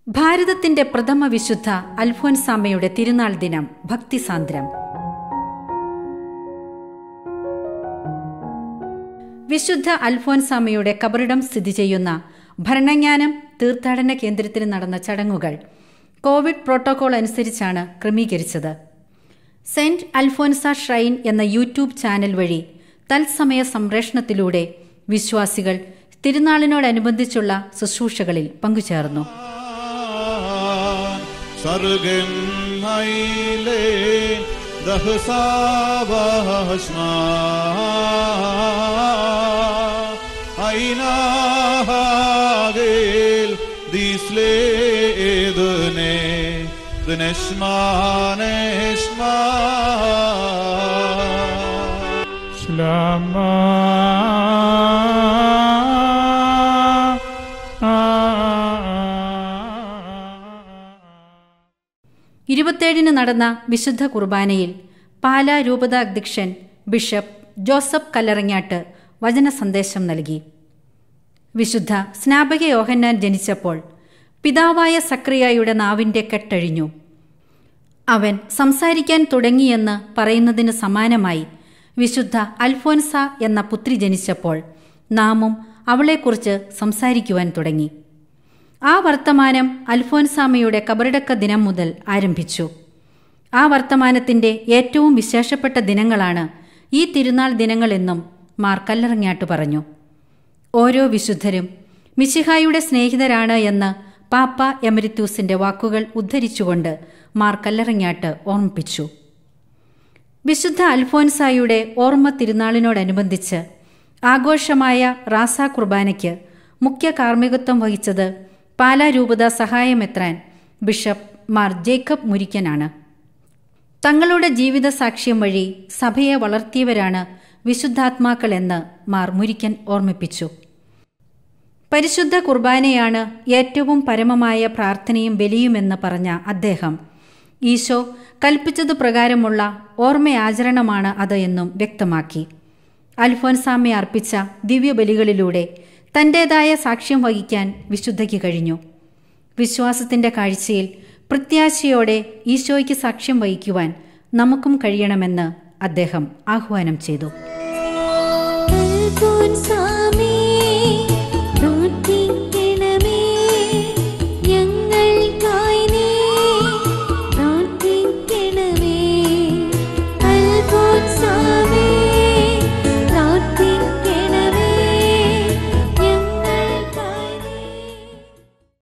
ഭാരതത്തിന്റെ പ്രഥമ വിശുദ്ധ അൽഫോൻസാമയുടെ തിരുനാൾ ദിനം ഭക്തിസാന്ദ്രം വിശുദ്ധ അൽഫോൻസാമയുടെ കബറിടം സ്ഥിതി ചെയ്യുന്ന ഭരണജ്ഞാനം തീർത്ഥാടന കേന്ദ്രത്തിൽ നടന്ന ചടങ്ങുകൾ കോവിഡ് പ്രോട്ടോകോൾ അനുസരിച്ചാണ് ക്രമീകരിച്ചത് സെന്റ് അൽഫോൻസ ഷ്രൈൻ എന്ന യൂട്യൂബ് ചാനൽ വഴി തത്സമയ സംപ്രേഷണത്തിലൂടെ വിശ്വാസികൾ തിരുനാളിനോടനുബന്ധിച്ചുള്ള ശുശ്രൂഷകളിൽ പങ്കുചേർന്നു സർഗം ഹൈലേ ദഹസാവഹസ്മാ ഐനാഹാഗേൽ ദിസ്ലേദുനെ ദിനശ്മാനശ്മാ ഇരുപത്തേഴിന് നടന്ന വിശുദ്ധ കുർബാനയിൽ പാലാ രൂപത അധ്യക്ഷൻ ബിഷപ്പ് ജോസഫ് കല്ലറങ്ങാട്ട് വചന സന്ദേശം നൽകി വിശുദ്ധ സ്നാപക യോഹന്നാൻ ജനിച്ചപ്പോൾ പിതാവായ സക്രിയായുടെ നാവിന്റെ കെട്ടഴിഞ്ഞു അവൻ സംസാരിക്കാൻ തുടങ്ങിയെന്ന് പറയുന്നതിന് സമാനമായി വിശുദ്ധ അൽഫോൻസ എന്ന പുത്രി ജനിച്ചപ്പോൾ നാമും അവളെക്കുറിച്ച് സംസാരിക്കുവാൻ തുടങ്ങി ആ വർത്തമാനം അൽഫോൻസാമയുടെ കബറിടക്ക ദിനം മുതൽ ആരംഭിച്ചു ആ വർത്തമാനത്തിന്റെ ഏറ്റവും വിശേഷപ്പെട്ട ദിനങ്ങളാണ് ഈ തിരുനാൾ ദിനങ്ങളെന്നും മാർ കല്ലറങ്ങാട്ട് പറഞ്ഞു ഓരോ വിശുദ്ധരും മിശിഹായുടെ സ്നേഹിതരാണ് എന്ന് പാപ്പ എമരിത്തൂസിന്റെ വാക്കുകൾ ഉദ്ധരിച്ചുകൊണ്ട് മാർ കല്ലറങ്ങാട്ട് ഓർമ്മിപ്പിച്ചു വിശുദ്ധ അൽഫോൻസായുടെ ഓർമ്മ തിരുനാളിനോടനുബന്ധിച്ച് ആഘോഷമായ റാസ കുർബാനയ്ക്ക് മുഖ്യ കാർമ്മികത്വം വഹിച്ചത് പാലാ രൂപത സഹായമെത്രാൻ ബിഷപ്പ് മാർ ജേക്കബ് മുരിക്കനാണ് തങ്ങളുടെ ജീവിത സാക്ഷ്യം വഴി സഭയെ വളർത്തിയവരാണ് വിശുദ്ധാത്മാക്കളെന്ന് മാർ മുരിക്കൻ ഓർമ്മിപ്പിച്ചു പരിശുദ്ധ കുർബാനയാണ് ഏറ്റവും പരമമായ പ്രാർത്ഥനയും ബലിയുമെന്ന് പറഞ്ഞ അദ്ദേഹം ഈശോ കൽപ്പിച്ചതു പ്രകാരമുള്ള ഓർമ്മയാചരണമാണ് അത് എന്നും വ്യക്തമാക്കി അൽഫോൻസാമെ അർപ്പിച്ച ദിവ്യബലികളിലൂടെ തൻ്റേതായ സാക്ഷ്യം വഹിക്കാൻ വിശുദ്ധയ്ക്ക് കഴിഞ്ഞു വിശ്വാസത്തിന്റെ കാഴ്ചയിൽ പ്രത്യാശയോടെ ഈശോയ്ക്ക് സാക്ഷ്യം വഹിക്കുവാൻ നമുക്കും കഴിയണമെന്ന് അദ്ദേഹം ആഹ്വാനം ചെയ്തു